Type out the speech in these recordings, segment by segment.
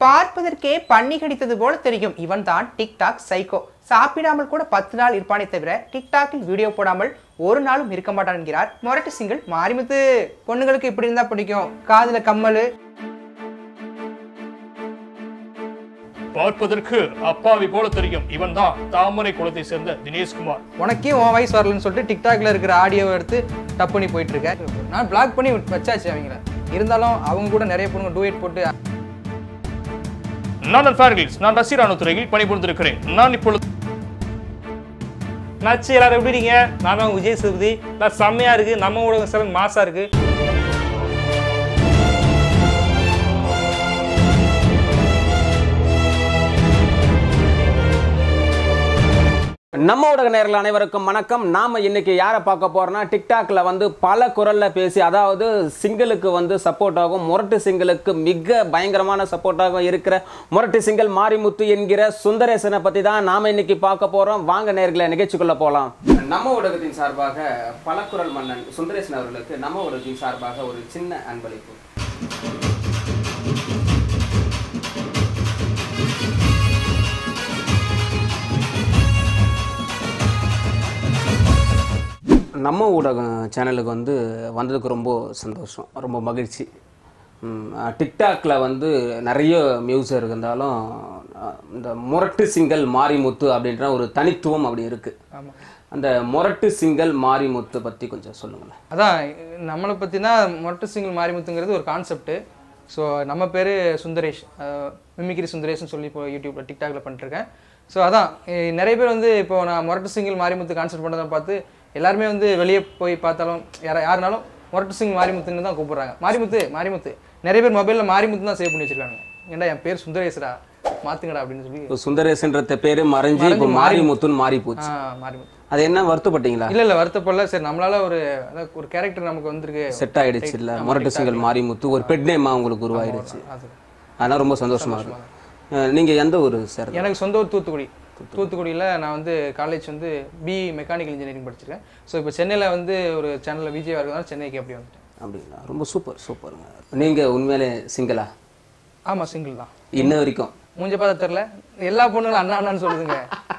பார்ப்பதற்கே பன்னி கடித்தது போல தெரியும் இவன் தான் டிக்டாக் சைக்கோ சாப்பிடாமல் கூட பத்து நாள் இருப்பானே தவிர டிக்டாக்கில் வீடியோ போடாமல் ஒரு நாளும் இருக்க மாட்டான் என்கிறார் மொரட்டு சிங்கிள் மாரிமுத்து பொண்ணுங்களுக்கு இப்படி இருந்தா பிடிக்கும் காதுல கம்மல் பார்ப்பதற்கு அப்பாவி போல தெரியும் இவன் தான் தாமரை குளத்தை சேர்ந்த தினேஷ்குமார் உனக்கே உன் வயசு வரலன்னு சொல்லிட்டு டிக்டாக்ல இருக்கிற ஆடியோவை எடுத்து டப் பண்ணி போயிட்டு இருக்கேன் நான் பிளாக் பண்ணி வச்சாச்சு அவங்கள இருந்தாலும் அவங்க கூட நிறைய பொண்ணுங்க டூயட் போட்டு நான் ஃபேர்கில்ஸ் நான் ரசிரானு துறையில் பணிபுரிந்திருக்கிறேன் நான் இப்பொழுது நச்சு எல்லாரும் எப்படி இருக்கீங்க நான் தான் விஜய் சேதுபதி நான் செம்மையா இருக்கு நம்ம ஊடகம் செவன் மாசா இருக்கு நம்ம ஊடக நேயர்கள் அனைவருக்கும் வணக்கம் நாம இன்னைக்கு யாரை பார்க்க போறோம்னா டிக்டாக்ல வந்து பல குரல்ல பேசி அதாவது சிங்கிளுக்கு வந்து சப்போர்ட்டாகவும் முரட்டு சிங்கிளுக்கு மிக பயங்கரமான சப்போர்ட்டாகவும் இருக்கிற முரட்டு சிங்கிள் மாரிமுத்து என்கிற சுந்தரேசனை பத்தி தான் நாம இன்னைக்கு பார்க்க போறோம் வாங்க நேர்களை நிகழ்ச்சிக்குள்ள போலாம் நம்ம ஊடகத்தின் சார்பாக பல குரல் மன்னன் சுந்தரேசன் அவர்களுக்கு நம்ம ஊடகத்தின் சார்பாக ஒரு சின்ன அன்பளிப்பு நம்ம ஊடகம் சேனலுக்கு வந்து வந்ததுக்கு ரொம்ப சந்தோஷம் ரொம்ப மகிழ்ச்சி ம், டிக்டாக்ல வந்து நிறைய மியூஸ் இருந்தாலும் அஹ், இந்த முரட்டு சிங்கல் மாரிமுத்து அப்படின்ற ஒரு தனித்துவம் அப்படி இருக்கு அந்த முரட்டு சிங்கல் மாரிமுத்து பத்தி கொஞ்சம் சொல்லுங்களேன் அதான் நம்மளை பற்றினா மொட்டை சிங்கிள் மாரிமுத்துங்கிறது ஒரு கான்செப்ட்டு ஸோ நம்ம பேர் சுந்தரேஷ் மிமிக்ரி சுந்தரேஷ்னு சொல்லி இப்போ யூடியூப்பில் டிக்டாக்ல பண்ணிட்டுருக்கேன் ஸோ அதான் எ- நிறைய பேர் வந்து இப்போ நான் மொரட்டு சிங்கிள் மாரிமுத்து கான்செப்ட் பண்ணதை பார்த்து எல்லாருமே வந்து வெளியே போய் பார்த்தாலும் யாரா யாருனாலும் மொரட்டு சிங் மாரிமுத்துன்னு தான் கூப்பிடுறாங்க மாரிமுத்து மாரிமுத்து நிறைய பேர் மொபைலில் மாரிமுத்து தான் சேவ் பண்ணி வச்சிருக்காங்க ஏன்டா என் பேர் சுந்தரேஸ்ரா மாற்றுங்கடா அப்படின்னு சொல்லி இப்போ சுந்தரேசன்ற பேரு மறைஞ்சு இப்போ மாரிமுத்துன்னு மாறி போச்சு ஆ மாரிமுத்து அது என்ன வருத்தப்பட்டீங்களா இல்லை இல்லை வருத்தப்படல சரி நம்மளால ஒரு அதான் ஒரு கேரக்டர் நமக்கு வந்திருக்கு செட் ஆயிடுச்சு இல்ல முரட்டு சிங்கல் மாரிமுத்து ஒரு பெட் நேமா உங்களுக்கு உருவாயிடுச்சு அது அதெல்லாம் ரொம்ப சந்தோஷமா இருக்கு அஹ், நீங்க எந்த ஊர் சார் எனக்கு சொந்த ஊர் தூத்துக்குடி தூத்துக்குடியில் நான் வந்து காலேஜ் வந்து பி மெக்கானிக்கல் இன்ஜினியரிங் படிச்சிருக்கேன் ஸோ இப்போ சென்னையில் வந்து ஒரு சேனலில் விஜய் இருக்கிறதால சென்னைக்கு அப்படி வந்துட்டேன் அப்படிங்களா ரொம்ப சூப்பர் சூப்பருங்க நீங்க உண்மையிலே சிங்கிளா ஆமாம் சிங்கிள் தான் இன்ன வரைக்கும் மூஞ்ச பார்த்தா தெரில எல்லா பொண்ணுங்களும் அண்ணா அண்ணான்னு சொல்லுதுங்க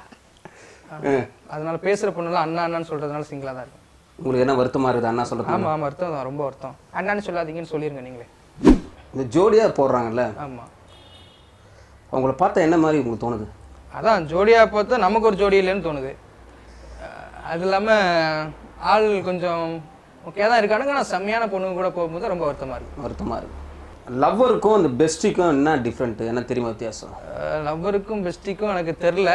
அதனால பேசுகிற பொண்ணுலாம் அண்ணா அண்ணான்னு சொல்கிறதுனால சிங்கிளாக தான் இருக்கும் உங்களுக்கு என்ன வருத்தமா இருக்குது அண்ணா சொல்றது ஆமாம் ஆமாம் அர்த்தம் தான் ரொம்ப அர்த்தம் அண்ணான்னு சொல்லாதீங்கன்னு சொல்லிருங்க நீங்களே இந்த ஜோடியா போடுறாங்கல்ல ஆமாம் அவங்கள பார்த்தா என்ன மாதிரி உங்களுக்கு தோணுது அதான் ஜோடியாக பார்த்தா நமக்கு ஒரு ஜோடி இல்லைன்னு தோணுது அஹ் அது இல்லாமல் ஆள் கொஞ்சம் ஓகே தான் இருக்கானுங்க ஆனால் செம்மையான பொண்ணுங்க கூட போகும்போது ரொம்ப வருத்தமாக இருக்குது வருத்தமா இருக்கு லவ்வருக்கும் அந்த பெஸ்டிக்கும் என்ன டிஃப்ரெண்ட் என்ன தெரியுமா வித்தியாசம் லவ்வருக்கும் பெஸ்டிக்கும் எனக்கு தெரில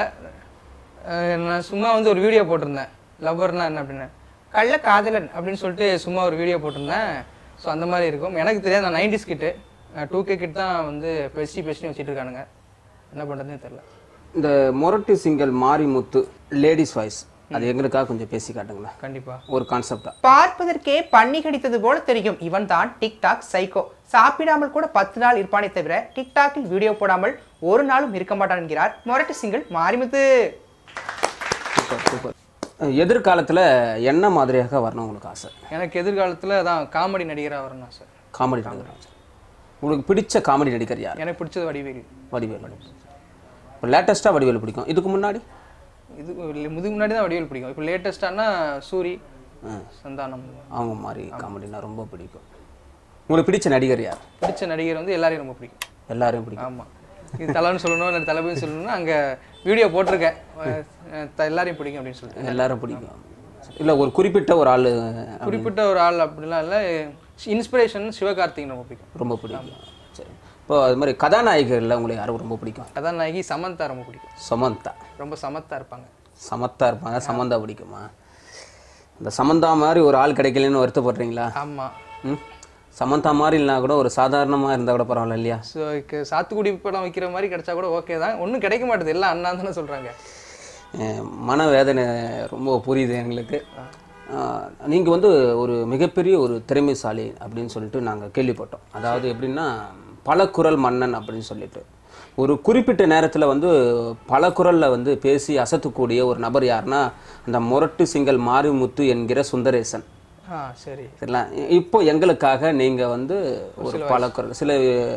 நான் சும்மா வந்து ஒரு வீடியோ போட்டிருந்தேன் லவ்வர்னா என்ன அப்படின்னு கள்ள காதலன் அப்படின்னு சொல்லிட்டு சும்மா ஒரு வீடியோ போட்டிருந்தேன் ஸோ அந்த மாதிரி இருக்கும் எனக்கு தெரியாது நான் nineties kid two K kid தான் வந்து பெஸ்டி பெஸ்டி வச்சுட்டு இருக்கானுங்க என்ன பண்ணுறதுனே தெரில இந்த மொரட்டு சிங்கல் மாரிமுத்து லேடிஸ் வாய்ஸ் அது எங்களுக்காக கொஞ்சம் பேசி காட்டுங்களேன் கண்டிப்பாக ஒரு கான்செப்டா பார்ப்பதற்கே பன்னி கடித்தது போல தெரியும் இவன் தான் டிக்டாக் சைக்கோ சாப்பிடாமல் கூட பத்து நாள் இருப்பானே தவிர டிக்டாக்கில் வீடியோ போடாமல் ஒரு நாளும் இருக்க மாட்டான் என்கிறார் மொரட்டு சிங்கிள் மாரிமுத்து சூப்பர் சூப்பர் எதிர்காலத்துல என்ன மாதிரியாக வரணும் உங்களுக்கு ஆசை எனக்கு எதிர்காலத்தில் தான் காமெடி நடிகராக வரணும் சார் காமெடி நடிகர் உங்களுக்கு பிடிச்ச காமெடி நடிகர் யார் எனக்கு பிடிச்சது வடிவேல் வடிவேல் இப்போ லேட்டஸ்ட்டாக வடிவேல் பிடிக்கும் இதுக்கு முன்னாடி இது இல்ல, முதுகு முன்னாடி தான் வடிவேல் பிடிக்கும் இப்போ லேட்டஸ்டானா சூரி சந்தானம் அவங்க மாதிரி காமெடினா ரொம்ப பிடிக்கும் உங்களுக்கு பிடிச்ச நடிகர் யார் பிடிச்ச நடிகர் வந்து எல்லாரையும் ரொம்ப பிடிக்கும் எல்லாரையும் பிடிக்கும் ஆமாம் இது தலைன்னு சொல்லணும் இல்லை தளபதி சொல்லணும்னா அங்கே வீடியோ போட்டிருக்கேன் அஹ் த- எல்லாரையும் பிடிக்கும் அப்படின்னு சொல்லிட்டு எல்லாரும் பிடிக்கும் இல்லை ஒரு குறிப்பிட்ட ஒரு ஆள் குறிப்பிட்ட ஒரு ஆள் அப்படிலாம் இல்லை இன்ஸ்பிரேஷன் சிவகார்த்திகேயன் ரொம்ப பிடிக்கும் ரொம்ப பிடிக்கும் சரி இப்போ அது மாதிரி கதாநாயகர்ல உங்களுக்கு யாரும் ரொம்ப பிடிக்கும் கதாநாயகி சமந்தா ரொம்ப பிடிக்கும் சமந்தா ரொம்ப சமத்தா இருப்பாங்க சமத்தா இருப்பாங்க சமந்தா பிடிக்குமா இந்த சமந்தா மாதிரி ஒரு ஆள் கிடைக்கலன்னு வருத்தப்படுறீங்களா ஆமாம் ம் சமந்தா மாதிரி இல்லைனா கூட ஒரு சாதாரணமாக இருந்தால் கூட பரவாயில்ல இல்லையா ஸோ சாத்துக்குடி படம் வைக்கிற மாதிரி கிடைச்சா கூட ஓகே தான் ஒன்றும் கிடைக்க மாட்டேது எல்லாம் அண்ணா தானே சொல்கிறாங்க அஹ் மன வேதனை ரொம்ப புரியுது எங்களுக்கு நீங்கள் வந்து ஒரு மிகப்பெரிய ஒரு திறமைசாலி அப்படின்னு சொல்லிட்டு நாங்கள் கேள்விப்பட்டோம் அதாவது எப்படின்னா பல குரல் மன்னன் அப்படின்னு சொல்லிட்டு ஒரு குறிப்பிட்ட நேரத்தில் வந்து பல குரலில் வந்து பேசி அசத்தக்கூடிய ஒரு நபர் யாருன்னா அந்த முரட்டு சிங்கல் மாரிமுத்து என்கிற சுந்தரேசன் ஆ சரி சரிங்களா இ- இப்போ எங்களுக்காக நீங்கள் வந்து ஒரு பல குரல் சில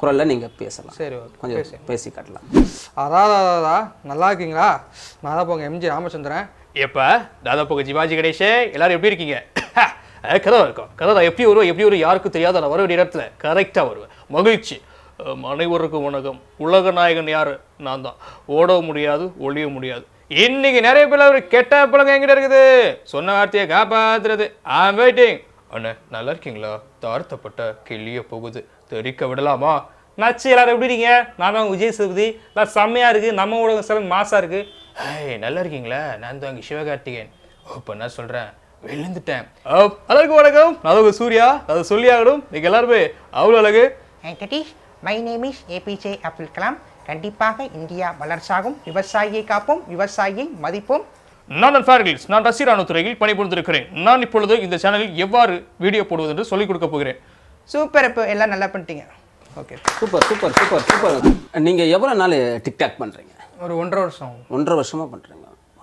குரலில் நீங்கள் பேசலாம் சரி ஓகே கொஞ்சம் பேசி காட்டலாம் அதான் அதாதா நல்லா இருக்கீங்களா நான் தான் போங்க எம்ஜி ராமச்சந்திரன் எப்ப தாதா போக ஜிவாஜி கணேஷே எல்லாரும் எப்படி இருக்கீங்க அஹ், கதை இருக்கும் கதை நான் எப்படி வரும் எப்படி வரும் யாருக்கும் தெரியாத நான் வர வேண்டிய இடத்துல கரெக்டாக வருவேன் மகிழ்ச்சி அஹ், அனைவருக்கும் வணக்கம் உலக நாயகன் யாரு நான் தான் ஓட முடியாது ஒளிய முடியாது இன்னைக்கு நிறைய பேர் ஒரு கெட்ட பழக்கம் என்கிட்ட இருக்குது சொன்ன வார்த்தையை காப்பாத்துறது ஐம் வெயிட்டிங் அண்ணே நல்லா இருக்கீங்களா தாழ்த்தப்பட்ட கிளிய போகுது தெரிக்க விடலாமா நச்சு எல்லாரும் எப்படி இருக்கீங்க நான் தான் விஜய் சேதுபதி எல்லாம் செம்மையா இருக்கு நம்ம ஊடகம் சில மாசா இருக்கு ஏய் நல்லா இருக்கீங்களா நான் தான் அங்கே சிவகார்த்திகேயன் ஓ இப்போ என்ன சொல்கிறேன் விழுந்துட்டேன் அப், எல்லாருக்கும் வணக்கம் நான் உங்க சூர்யா அதை சொல்லி ஆகணும் நீங்கள் எல்லாருமே அவ்வளோ அழகு Venkatesh my name is APJ Abdul Kalam கண்டிப்பாக இந்தியா வளர்ச்சாகும் விவசாயியை காப்போம் விவசாயியை மதிப்போம் நான் நான் ஃபேர்கில்ஸ் நான் ரசிரானு துறையில் பணிபுரிந்திருக்கிறேன் நான் இப்பொழுது இந்த சேனலில் எவ்வாறு வீடியோ போடுவது என்று சொல்லிக் கொடுக்க போகிறேன் சூப்பர் இப்போ எல்லாம் நல்லா பண்ணிட்டீங்க okay super super super super நீங்கள் எவ்வளோ நாள் டிக்டாக் பண்ணுறீங்க ஒரு ஒன்றரை வருஷம் ஆகும். ஒன்றரை வருஷமாக பண்ணுறீங்க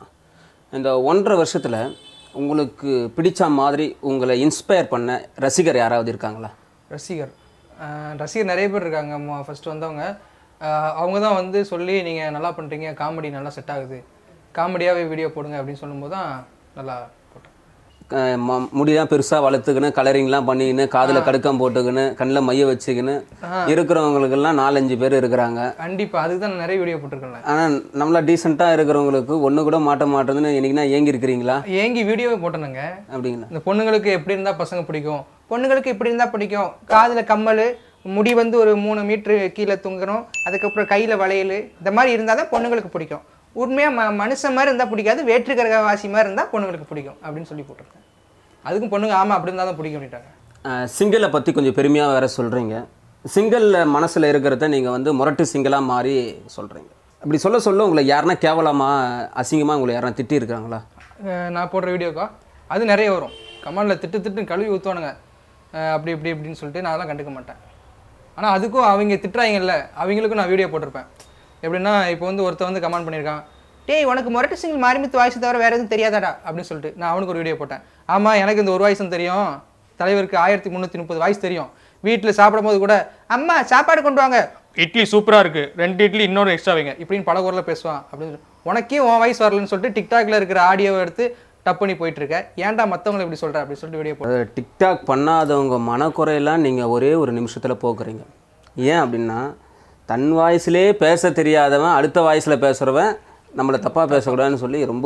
இந்த ஒன்றரை வருஷத்தில் உங்களுக்கு பிடிச்ச மாதிரி உங்களை இன்ஸ்பயர் பண்ண ரசிகர் யாராவது இருக்காங்களா ரசிகர் அஹ் ரசிகர் நிறைய பேர் இருக்காங்க ஃபர்ஸ்ட் வந்தவங்க அஹ் அவங்க தான் வந்து சொல்லி நீங்கள் நல்லா பண்ணுறீங்க காமெடி நல்லா செட் ஆகுது காமெடியாகவே வீடியோ போடுங்க அப்படின்னு சொல்லும்போது தான் நல்லா போட்டேன் க- ம- முடியெல்லாம் பெருசாக வளர்த்துக்கின்னு கலரிங்லாம் பண்ணிக்கின்னு காதில் கடுக்கம் போட்டுக்கின்னு கண்ணில் மைய வச்சுக்கின்னு இருக்கிறவங்களுக்கெல்லாம் நாலஞ்சு பேர் இருக்கிறாங்க கண்டிப்பாக அதுக்கு தான் நான் நிறைய வீடியோ போட்டிருக்கேன்ல ஆனால் நம்மளா டீசெண்டாக இருக்கிறவங்களுக்கு ஒன்று கூட மாட்ட மாட்டேதுன்னு என்னைக்குன்னா ஏங்கி இருக்கிறீங்களா ஏங்கி வீடியோவே போட்டேனுங்க அப்படிங்களா இந்த பொண்ணுங்களுக்கு எப்படி இருந்தால் பசங்க பிடிக்கும் பொண்ணுங்களுக்கு இப்படி இருந்தால் பிடிக்கும் காதில் கம்மல் முடி வந்து ஒரு மூணு மீட்ரு கீழே தொங்கணும் அதுக்கப்புறம் கையில் வளையல் இந்த மாதிரி இருந்தால் தான் பொண்ணுங்களுக்கு பிடிக்கும் உண்மையாக ம மனுஷன் மாதிரி இருந்தால் பிடிக்காது வேற்றுக்கிரக வாசி மாதிரி இருந்தால் பொண்ணுங்களுக்கு பிடிக்கும் அப்படின்னு சொல்லி போட்டிருக்கேன் அதுக்கும் பொண்ணுங்க ஆமாம் அப்படி இருந்தால் தான் பிடிக்கும் அப்படின்ட்டாங்க சிங்கிளை பற்றி கொஞ்சம் பெருமையாக வேற சொல்கிறீங்க சிங்கிளில் மனசில் இருக்கிறத நீங்கள் வந்து முரட்டு சிங்கிளாக மாறி சொல்கிறீங்க அப்படி சொல்ல சொல்ல உங்களை யாருன்னா கேவலமாக அசிங்கமாக உங்களை யாருன்னா திட்டி இருக்கிறாங்களா அஹ் நான் போடுற வீடியோக்கா அது நிறைய வரும் கமெண்டில் திட்டு திட்டு கழுவி ஊற்றுவானுங்க அப்படி இப்படி இப்படின்னு சொல்லிட்டு நான் அதெல்லாம் கண்டுக்க மாட்டேன் ஆனால் அதுக்கும் அவங்க திட்டுறாங்கல்ல அவங்களுக்கும் நான் வீடியோ போட்டிருப்பேன் எப்படின்னா இப்போ வந்து ஒருத்தன் வந்து கமெண்ட் பண்ணியிருக்கான் டேய் உனக்கு முரட்டு சிங்கிள் மாரிமுத்து வாய்ஸ் தவிர வேற எதுவும் தெரியாதாடா அப்படின்னு சொல்லிட்டு நான் அவனுக்கு ஒரு வீடியோ போட்டேன் ஆமாம் எனக்கு இந்த ஒரு வாய்ஸும் தெரியும் தலைவருக்கு ஆயிரத்தி முந்நூற்றி முப்பது வாய்ஸ் தெரியும் வீட்டில் சாப்பிடும்போது கூட அம்மா சாப்பாடு கொண்டு வாங்க இட்லி சூப்பராக இருக்கு ரெண்டு இட்லி இன்னொரு எக்ஸ்ட்ரா வைங்க இப்படின்னு பல குரலில் பேசுவான் அப்படின்னு சொல்லி, உனக்கே உன் வாய்ஸ் வரலன்னு சொல்லிட்டு டிக்டாக்ல இருக்கிற ஆடியோவை எடுத்து டப் பண்ணி போயிட்டு இருக்க ஏன்டா மற்றவங்களை இப்படி சொல்கிற அப்படின்னு சொல்லிட்டு வீடியோ போட்டேன் அதாவது டிக்டாக் பண்ணாதவங்க மனக்குறையெல்லாம் நீங்கள் ஒரே ஒரு நிமிஷத்தில் போக்குறீங்க ஏன் அப்படின்னா தன் வாய்ஸ்லே பேச தெரியாதவன் அடுத்த வாய்ஸில் பேசுகிறவன் நம்மளை தப்பாக பேசக்கூடாதுன்னு சொல்லி ரொம்ப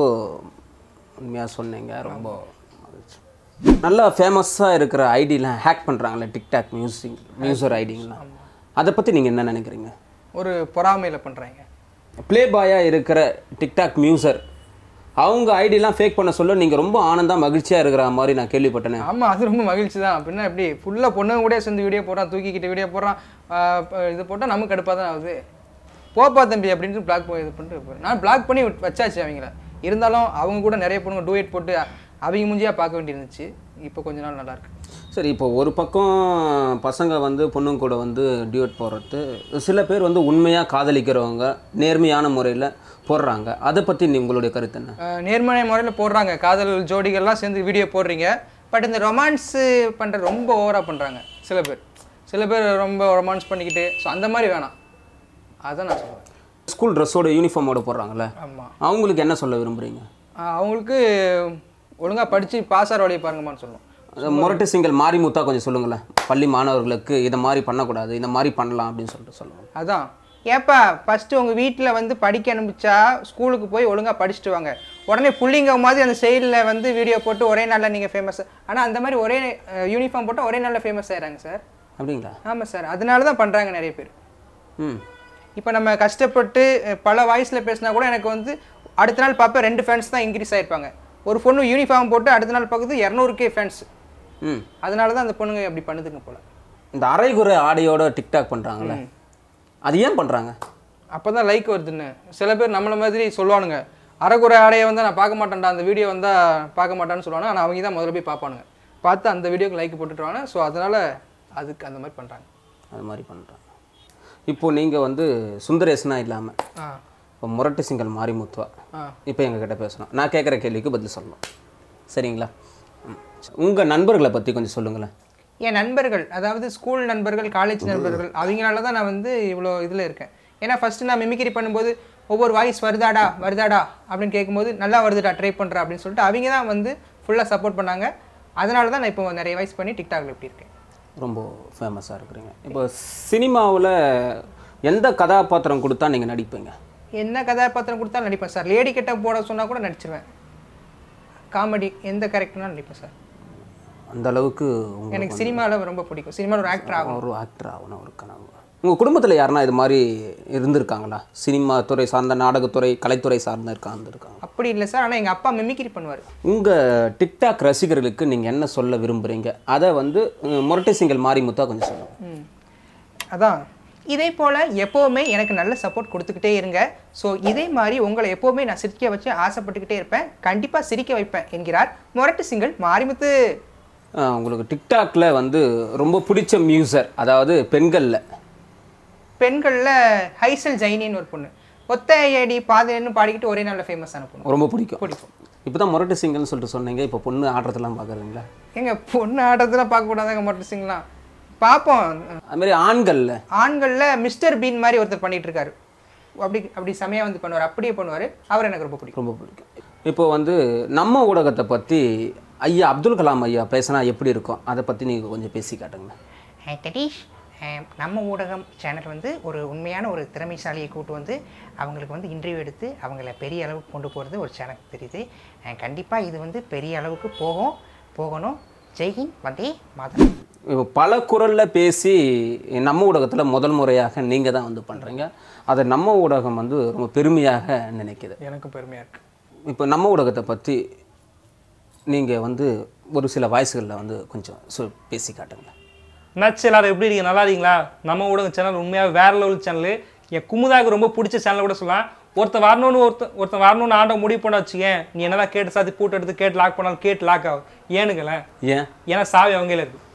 உண்மையாக சொன்னீங்க ரொம்ப மகிழ்ச்சி. நல்லா ஃபேமஸாக இருக்கிற ஐடிலாம் ஹேக் பண்ணுறாங்களே டிக்டாக் மியூசிக் மியூசர் ஐடிங்கெலாம் அதை பற்றி நீங்கள் என்ன நினைக்கிறீங்க ஒரு பொறாமையில் பண்ணுறாங்க ப்ளே பாயாக இருக்கிற டிக்டாக் மியூசர் அவங்க ஐடிலாம் ஃபேக் பண்ண சொல்ல நீங்கள் ரொம்ப ஆனந்தா மகிழ்ச்சியாக இருக்கிற மாதிரி நான் கேள்விப்பட்டேனே ஆமாம் அது ரொம்ப மகிழ்ச்சி தான் அப்படின்னா எப்படி ஃபுல்லாக பொண்ணுங்க கூட சேர்ந்து வீடியோ போடுறான் தூக்கிக்கிட்டு வீடியோ போடுறான் ஆஹ் இப்ப இது போட்டால் நமக்கு கடுப்பாக தான் ஆகுது போப்பா தம்பி அப்படின்ட்டு பிளாக் இது பண்ணிட்டு இருப்பாரு. நான் பிளாக் பண்ணி விட்- வச்சாச்சு அவங்கள இருந்தாலும் அவங்க கூட நிறைய பொண்ணுங்க டூயட் போட்டு அவங்க மூஞ்சியாக பார்க்க வேண்டியிருந்துச்சு இப்போ கொஞ்ச நாள் நல்லா இருக்கு சரி இப்போ ஒரு பக்கம் பசங்க வந்து பொண்ணுங்க கூட வந்து டியூட் போடுறது சில பேர் வந்து உண்மையாக காதலிக்கிறவங்க நேர்மையான முறையில் போடுறாங்க அதை பற்றி உங்களுடைய கருத்து என்ன ஆஹ் நேர்மறை முறையில் போடுறாங்க காதல் ஜோடிகள்லாம் சேர்ந்து வீடியோ போடுறீங்க பட் இந்த ரொமான்ஸ் பண்ணுற ரொம்ப ஓவராக பண்ணுறாங்க சில பேர் சில பேர் ரொம்ப ரொமான்ஸ் பண்ணிக்கிட்டு ஸோ அந்த மாதிரி வேணாம் அதான் நான் சொல்லுவேன் ஸ்கூல் ட்ரெஸ்ஸோட யூனிஃபார்மோட போடுறாங்கல்ல ஆமாம் அவங்களுக்கு என்ன சொல்ல விரும்புகிறீங்க அவங்களுக்கு ஒழுங்காக படித்து பாஸ் ஆகிற வழியை பாருங்கம்மான்னு சொல்லணும் அது முரட்டு சிங்கல் மாரிமுத்தா கொஞ்சம் சொல்லுங்களேன் பள்ளி மாணவர்களுக்கு இதை மாதிரி பண்ணக்கூடாது இந்த மாதிரி பண்ணலாம் அப்படின்னு சொல்லிட்டு சொல்லுங்கள் அதான் ஏப்பா ஃபஸ்ட்டு உங்கள் வீட்டில் வந்து படிக்க அனுப்பிச்சா ஸ்கூலுக்கு போய் ஒழுங்காக படிச்சுட்டு வாங்க உடனே புள்ளிங்க மாதிரி அந்த சைடில் வந்து வீடியோ போட்டு ஒரே நாளில் நீங்கள் ஃபேமஸ் ஆனால் அந்த மாதிரி ஒரே யூனிஃபார்ம் போட்டால் ஒரே நாளில் ஃபேமஸ் ஆயிடுறாங்க சார் அப்படிங்களா ஆமாம் சார் அதனால தான் பண்ணுறாங்க நிறைய பேர் ம் இப்போ நம்ம கஷ்டப்பட்டு அஹ், பல வாய்ஸில் பேசினா கூட எனக்கு வந்து அடுத்த நாள் பார்ப்பேன் ரெண்டு ஃபேன்ஸ் தான் இன்க்ரீஸ் ஆயிருப்பாங்க ஒரு பொண்ணு யூனிஃபார்ம் போட்டு அடுத்த நாள் பார்க்குறது இரநூறுக்கே ஃபேன்ஸ் ம் அதனால தான் அந்த பொண்ணுங்க அப்படி பண்ணுதுங்க போல இந்த அரைகுறை ஆடையோட டிக்டாக் பண்ணுறாங்களே அது ஏன் பண்ணுறாங்க அப்போ தான் லைக் வருதுன்னு சில பேர் நம்மள மாதிரி சொல்லுவானுங்க அரைக்குறை ஆடையை வந்து நான் பார்க்க மாட்டேன்டா அந்த வீடியோ வந்தால் பார்க்க மாட்டான்னு சொல்லுவாங்க ஆனால் அவங்க தான் முதல்ல போய் பார்ப்பானுங்க பார்த்து அந்த வீடியோக்கு லைக் போட்டுட்டுருவாங்க ஸோ அதனால் அதுக்கு அந்த மாதிரி பண்ணுறாங்க அது மாதிரி பண்ணுறாங்க இப்போ நீங்கள் வந்து சுந்தரேசனா இல்லாமல் ஆ இப்போ முரட்டு சிங்கல் மாரிமுத்துவா ஆ இப்போ எங்ககிட்ட பேசணும் நான் கேட்குற கேள்விக்கு பதில் சொல்லணும் சரிங்களா உங்கள் நண்பர்களை பற்றி கொஞ்சம் சொல்லுங்களேன் என் நண்பர்கள் அதாவது ஸ்கூல் நண்பர்கள் காலேஜ் நண்பர்கள் அவங்களால தான் நான் வந்து இவ்வளோ இதில் இருக்கேன் ஏன்னா ஃபஸ்ட்டு நான் மிமிக்ரி பண்ணும்போது ஒவ்வொரு வாய்ஸ் வருதாடா வருதாடா அப்படின்னு கேட்கும்போது நல்லா வருதுடா ட்ரை பண்ணுறேன் அப்படின்னு சொல்லிட்டு அவங்க தான் வந்து ஃபுல்லாக சப்போர்ட் பண்ணாங்க அதனால தான் நான் இப்போ நிறைய வாய்ஸ் பண்ணி டிக்டாக்ல இப்படி இருக்கேன் ரொம்ப ஃபேமஸாக இருக்கிறீங்க இப்போ சினிமாவில் எந்த கதாபாத்திரம் கொடுத்தா நீங்கள் நடிப்பீங்க என்ன கதாபாத்திரம் கொடுத்தாலும் நடிப்பேன் சார் லேடி கெட்ட போட சொன்னால் கூட நடிச்சிருவேன் காமெடி எந்த கேரக்டர்னாலும் நடிப்பேன் சார் அந்த அளவுக்கு உங்களுக்கு எனக்கு சினிமாவில் ரொம்ப பிடிக்கும் சினிமாவில் ஒரு ஆக்டர் ஆகும் ஒரு ஆக்டர் ஆகணும் ஒரு கனவு உங்கள் குடும்பத்தில் யாருன்னா இது மாதிரி இருந்திருக்காங்களா சினிமா துறை சார்ந்த நாடகத்துறை கலைத்துறை சார்ந்த இருக்காங்க இருக்காங்க அப்படி இல்லை சார் ஆனால் எங்கள் அப்பா மிமிக்ரி பண்ணுவார் உங்கள் டிக்டாக் ரசிகர்களுக்கு நீங்கள் என்ன சொல்ல விரும்புகிறீங்க அதை வந்து உம், முரட்டு சிங்கல் மாரிமுத்தா கொஞ்சம் சொல்லுங்கள் அதான் இதே போல் எப்போவுமே எனக்கு நல்ல சப்போர்ட் கொடுத்துக்கிட்டே இருங்க ஸோ இதே மாதிரி உங்களை எப்போவுமே நான் சிரிக்க வச்சு ஆசைப்பட்டுக்கிட்டே இருப்பேன் கண்டிப்பாக சிரிக்க வைப்பேன் என்கிறார் முரட்டு சிங்கிள் மாரிமுத்து ஆஹ், உங்களுக்கு டிக்டாக்ல வந்து ரொம்ப பிடிச்ச மியூசர் அதாவது பெண்களில் பெண்களில் ஹைசல் ஜைனின்னு ஒரு பொண்ணு ஒத்தையடி பாதைன்னு பாடிக்கிட்டு ஒரே நாளில் ஃபேமஸான பொண்ணு ரொம்ப பிடிக்கும் பிடிக்கும் இப்போ தான் முரட்டு சிங்கல்னு சொல்லிட்டு சொன்னீங்க இப்போ பொண்ணு ஆடுறதெல்லாம் பார்க்குறீங்களா எங்க பொண்ணு ஆட்டத்தில் பார்க்கக்கூடாதாங்க முரட்டு சிங்லாம் பார்ப்போம் அதுமாரி ஆண்களில் ஆண்களில் மிஸ்டர் பீன் மாதிரி ஒருத்தர் பண்ணிட்டு இருக்காரு அப்படி அப்படி செமையாக வந்து பண்ணுவார் அப்படியே பண்ணுவார் அவர் எனக்கு ரொம்ப பிடிக்கும் ரொம்ப பிடிக்கும் இப்போ வந்து நம்ம ஊடகத்தை பற்றி ஐயா அப்துல் கலாம் ஐயா பேசினா எப்படி இருக்கும் அதை பற்றி நீங்கள் கொஞ்சம் பேசி காட்டுங்க ஹே தடீஷ் அஹ் நம்ம ஊடகம் சேனல் வந்து ஒரு உண்மையான ஒரு திறமைசாலியை கூட்டு வந்து அவங்களுக்கு வந்து இன்டர்வியூ எடுத்து அவங்கள பெரிய அளவுக்கு கொண்டு போகிறது ஒரு சேனல் தெரியுது கண்டிப்பாக இது வந்து பெரிய அளவுக்கு போகும் போகணும் ஜெய்ஹிந்த் வந்தே மாதரம் இப்போ பல குரலில் பேசி நம்ம ஊடகத்தில் முதல் முறையாக நீங்கள் தான் வந்து பண்ணுறீங்க அதை நம்ம ஊடகம் வந்து ரொம்ப பெருமையாக நினைக்குது எனக்கும் பெருமையாக இருக்குது இப்போ நம்ம ஊடகத்தை பற்றி நீங்கள் வந்து ஒரு சில வாய்ஸ்களில் வந்து கொஞ்சம் சொல் பேசி காட்டுங்க நச்சு எல்லாரும் எப்படி இருக்கீங்க நல்லா இருக்கீங்களா நம்ம ஊடகம் சேனல் உண்மையாக வேற லெவல் சேனல் என் குமுதாவுக்கு ரொம்ப பிடிச்ச சேனல் கூட சொல்லலாம் ஒருத்தன் வரணும்னு ஒருத்தன் ஒருத்தன் வரணும்னு ஆண்ட முடிவு பண்ண வச்சுக்கேன் நீ என்னதான் கேட்டு சாத்தி பூட்டு எடுத்து கேட்டு லாக் பண்ணாலும் கேட்டு லாக் ஆகும் ஏனுங்களேன் ஏன் ஏன்னா சாவி அவங்களே இருக்கு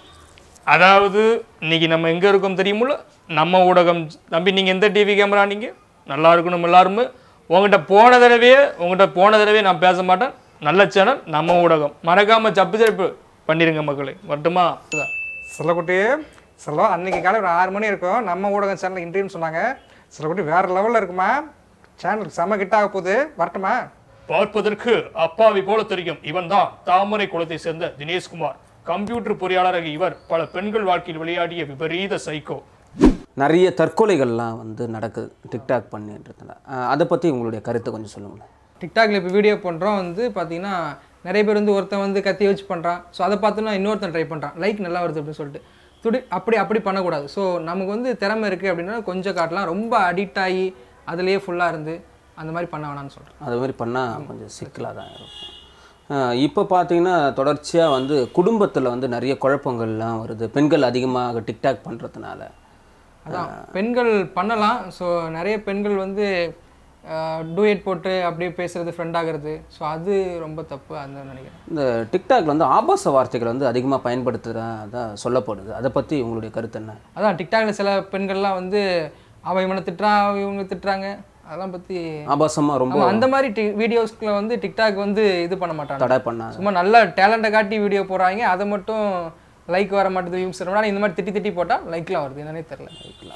அதாவது இன்னைக்கு நம்ம எங்கே இருக்கோம் தெரியுமில்ல நம்ம ஊடகம் தம்பி நீங்கள் எந்த டிவி கேமரா நீங்கள் நல்லா இருக்கணும் எல்லாருமே உங்ககிட்ட போன தடவையே உங்ககிட்ட போன தடவையே நான் பேச மாட்டேன் நல்ல சேனல் நம்ம ஊடகம் மறக்காம சப்பு சப்பு பண்ணிருங்க மக்களே வரட்டுமா சொல்லக்குட்டியே சொல்ல அன்னைக்கு காலை ஒரு ஆறு மணி இருக்கும் நம்ம ஊடகம் சேனல் இன்டர்வியூன்னு சொன்னாங்க சொல்லக்குட்டி வேற லெவலில் இருக்குமா சேனலுக்கு செம கிட்ட ஆக போகுது வரட்டுமா பார்ப்பதற்கு அப்பாவி போல தெரியும் இவன் தான் தாமரை குலத்தை சேர்ந்த தினேஷ்குமார் கம்ப்யூட்டர் பொறியாளராக இவர் பல பெண்கள் வாழ்க்கையில் விளையாடிய விபரீத சைக்கோ நிறைய தற்கொலைகள்லாம் வந்து நடக்குது டிக்டாக் பண்ணின்றதுல அஹ் அதை பற்றி உங்களுடைய கருத்தை கொஞ்சம் சொல்லுங்களேன் டிக்டாக்ல இப்போ வீடியோ பண்ணுறோம் வந்து பார்த்தீங்கன்னா நிறைய பேர் வந்து ஒருத்தன் வந்து கத்தி வச்சு பண்ணுறான் ஸோ அதை பார்த்தோன்னா இன்னொருத்தன் ட்ரை பண்ணுறான் லைக் நல்லா வருது அப்படின்னு சொல்லிட்டு துடி அப்படி அப்படி பண்ணக்கூடாது ஸோ நமக்கு வந்து திறமை இருக்குது அப்படின்னா கொஞ்சம் காட்டலாம் ரொம்ப அடிக்ட் ஆகி அதுலேயே ஃபுல்லாக இருந்து அந்த மாதிரி பண்ண வேணாம்னு சொல்கிறேன் அது மாதிரி பண்ணால் கொஞ்சம் சிக்கலாக தான் இருக்கும் அஹ் இப்போ பார்த்தீங்கன்னா தொடர்ச்சியாக வந்து குடும்பத்தில் வந்து நிறைய குழப்பங்கள்லாம் வருது பெண்கள் அதிகமாக டிக்டாக் பண்ணுறதுனால அதான் பெண்கள் பண்ணலாம் ஸோ நிறைய பெண்கள் வந்து டூயட் போட்டு அப்படியே பேசுறது ஃப்ரெண்ட் ஆகிறது ஸோ அது ரொம்ப தப்பு அந்த நினைக்கிறேன் இந்த டிக்டாக்ல வந்து ஆபாச வார்த்தைகள் வந்து அதிகமாக பயன்படுத்துகிறதா சொல்லப்படுது அதை பற்றி உங்களுடைய கருத்து என்ன அதான் டிக்டாக்ல சில பெண்கள்லாம் வந்து அவன் இவனை திட்டுறான் அவன் இவங்க திட்டுறாங்க அதெல்லாம் பற்றி ஆபாசமாக ரொம்ப ஆமா, அந்த மாதிரி டி வீடியோஸ்க்குள்ள வந்து டிக்டாக் வந்து இது பண்ண மாட்டாங்க தடை பண்ணாங்க சும்மா நல்ல டேலண்ட்டை காட்டி வீடியோ போடுறாங்க அதை மட்டும் லைக் வர மாட்டேது வியூஸ் வர மாட்டேங்குது. இந்த மாதிரி திட்டி திட்டி போட்டால் லைக்லாம் வருது என்னன்னே தெரியல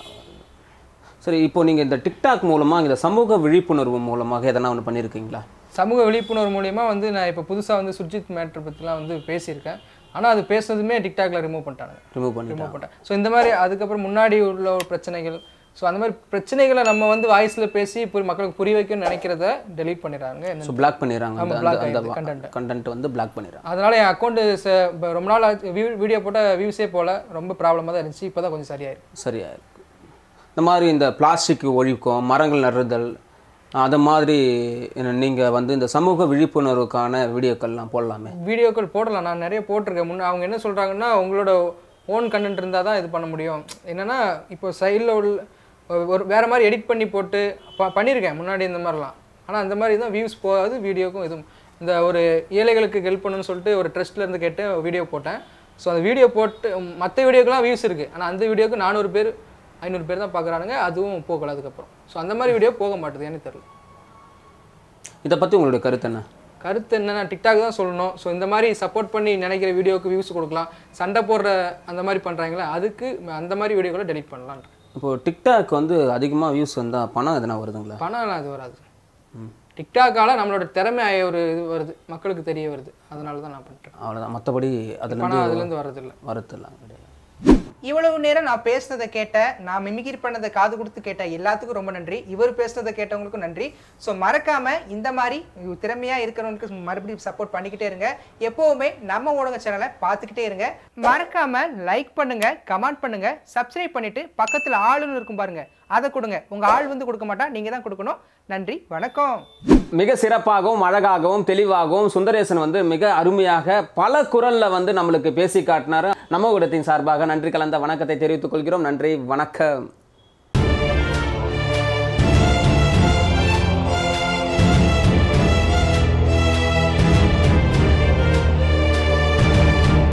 சரி இப்போ நீங்கள் இந்த டிக்டாக் மூலமாக இந்த சமூக விழிப்புணர்வு மூலமாக எதனா ஒன்று பண்ணியிருக்கீங்களா சமூக விழிப்புணர்வு மூலியமா வந்து நான் இப்போ புதுசாக வந்து சுர்ஜித் மேட்ரு பற்றிலாம் வந்து பேசியிருக்கேன் ஆனால் அது பேசுனதுமே டிக்டாக்ல ரிமூவ் பண்ணிட்டாங்க ரிமூவ் பண்ணி ரிமூவ் பண்ணிட்டேன் ஸோ இந்த மாதிரி அதுக்கப்புறம் முன்னாடி உள்ள ஒரு பிரச்சனைகள் ஸோ அந்த மாதிரி பிரச்சனைகளை நம்ம வந்து வாய்ஸில் பேசி புரி மக்களுக்கு புரிய வைக்கணும்னு நினைக்கிறத டெலீட் பண்ணிடுறாங்க என்ன ஸோ பிளாக் பண்ணிடுறாங்க ஆமா, அந்த block அந்த ஆயிடுது content. கண்டென்ட் வந்து பிளாக் பண்ணிடுறாங்க அதனால என் அக்கௌண்ட்டு ரொம்ப நாள் ஆச்சு வீடியோ போட்ட வியூஸே போல ரொம்ப ப்ராப்ளமாக தான் இருந்துச்சு இப்போ தான் கொஞ்சம் சரியாயிருக்கு சரியா இருக்கு இந்த மாதிரி இந்த பிளாஸ்டிக் ஒழிக்கும் மரங்கள் நடுதல் அது மாதிரி நீங்கள் வந்து இந்த சமூக விழிப்புணர்வுக்கான வீடியோக்கள்லாம் போடலாமே வீடியோக்கள் போடலாம் நான் நிறைய போட்டிருக்கேன் முன்ன அவங்க என்ன சொல்கிறாங்கன்னா உங்களோட ஓன் கண்டென்ட் இருந்தால் தான் இது பண்ண முடியும் என்னன்னா இப்போ சைடில் உள்ள ஒரு வேறு மாதிரி எடிட் பண்ணி போட்டு ப பண்ணியிருக்கேன் முன்னாடி இந்த மாதிரிலாம் ஆனால் அந்த மாதிரி தான் வியூஸ் போகாது வீடியோக்கும் இதுவும் இந்த ஒரு ஏழைகளுக்கு ஹெல்ப் பண்ணணும்னு சொல்லிட்டு ஒரு ட்ரஸ்ட்ல இருந்து கேட்டு வீடியோ போட்டேன் ஸோ அந்த வீடியோ போட்டு மற்ற வீடியோக்கெலாம் வியூஸ் இருக்குது ஆனால் அந்த வீடியோக்கு நானூறு பேர் ஐநூறு பேர் தான் பார்க்குறானுங்க அதுவும் போகல அதுக்கப்புறம் ஸோ அந்த மாதிரி வீடியோ போக மாட்டுது எனக்கு தெரியல இதை பற்றி உங்களுடைய கருத்து என்ன கருத்து என்னன்னா டிக்டாக் தான் சொல்லணும் ஸோ இந்த மாதிரி சப்போர்ட் பண்ணி நினைக்கிற வீடியோக்கு வியூஸ் கொடுக்கலாம் சண்டை போடுற அந்த மாதிரி பண்ணுறாங்களே அதுக்கு அந்த மாதிரி வீடியோக்களை டெலிட் பண்ணலாம் இப்போ டிக்டாக் வந்து அதிகமாக வியூஸ் வந்தால் பணம் எதனா வருதுங்களா பணம்லாம் அது வராது டிக்டாக்கால நம்மளோட திறமை ஒரு இது வருது மக்களுக்கு தெரிய வருது அதனால தான் நான் பண்ணுறேன் அவ்வளோதான் மற்றபடி அதில் பணம் அதுலேருந்து வர்றதில்ல வருத்தலாம் கிடையாது இவ்வளவு நேரம் நான் பேசுனதை கேட்ட நான் மிமிகிரி பண்ணதை காது கொடுத்து கேட்ட எல்லாத்துக்கும் ரொம்ப நன்றி இவர் பேசுனதை கேட்டவங்களுக்கும் நன்றி ஸோ மறக்காம இந்த மாதிரி திறமையா இருக்கிறவங்களுக்கு மறுபடியும் சப்போர்ட் பண்ணிக்கிட்டே இருங்க எப்பவுமே நம்ம ஊடக சேனலை பார்த்துக்கிட்டே இருங்க மறக்காம லைக் பண்ணுங்க கமெண்ட் பண்ணுங்க சப்ஸ்கிரைப் பண்ணிட்டு பக்கத்துல ஆளுன்னு இருக்கும் பாருங்க அதை கொடுங்க உங்க ஆள் வந்து கொடுக்க மாட்டா நீங்க தான் கொடுக்கணும் நன்றி வணக்கம் மிக சிறப்பாகவும் அழகாகவும் தெளிவாகவும் சுந்தரேசன் வந்து மிக அருமையாக பல குரல்ல வந்து நம்மளுக்கு பேசி காட்டினாரு நம்ம ஊடகத்தின் சார்பாக நன்றி கலந்த வணக்கத்தை தெரிவித்துக் கொள்கிறோம் நன்றி வணக்கம்